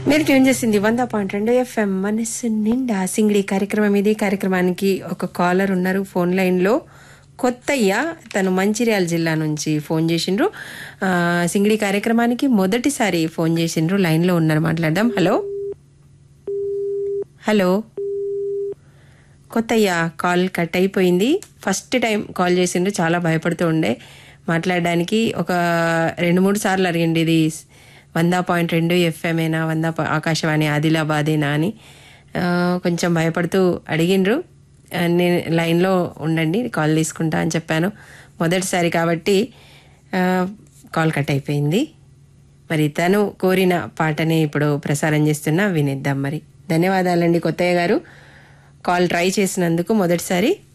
మీరు ట్యూన్ చేసింది వంద పాయింట్ రెండు ఎఫ్ఎం మనస్సు నిండా సింగిడి కార్యక్రమం ఇది కార్యక్రమానికి ఒక కాలర్ ఉన్నారు ఫోన్ లైన్లో కొత్తయ్య తను మంచిర్యాల జిల్లా నుంచి ఫోన్ చేసిండ్రు ఆ, సింగిడి కార్యక్రమానికి మొదటిసారి ఫోన్ చేసిండ్రు లైన్లో ఉన్నారు మాట్లాడదాం hello hello Kothayya call cut అయిపోయింది ఫస్ట్ టైం కాల్ చేసిండ్రు చాలా భయపడుతూ ఉండే మాట్లాడడానికి ఒక రెండు మూడు సార్లు అడిగింది ఇది వంద పాయింట్ రెండు ఎఫ్ఎమేనా వంద పా- ఆకాశవాణి ఆదిలాబాదేనా అని ఆ, కొంచెం భయపడుతూ అడిగిండ్రు ఆ, నేను లైన్లో ఉండండి కాల్ తీసుకుంటా అని చెప్పాను మొదటిసారి కాబట్టి ఆ, కాల్ కట్ అయిపోయింది మరి తను కోరిన పాటని ఇప్పుడు ప్రసారం చేస్తున్నా వినిద్దాం మరి ధన్యవాదాలండి కొత్తయ్య గారు కాల్ ట్రై చేసినందుకు మొదటిసారి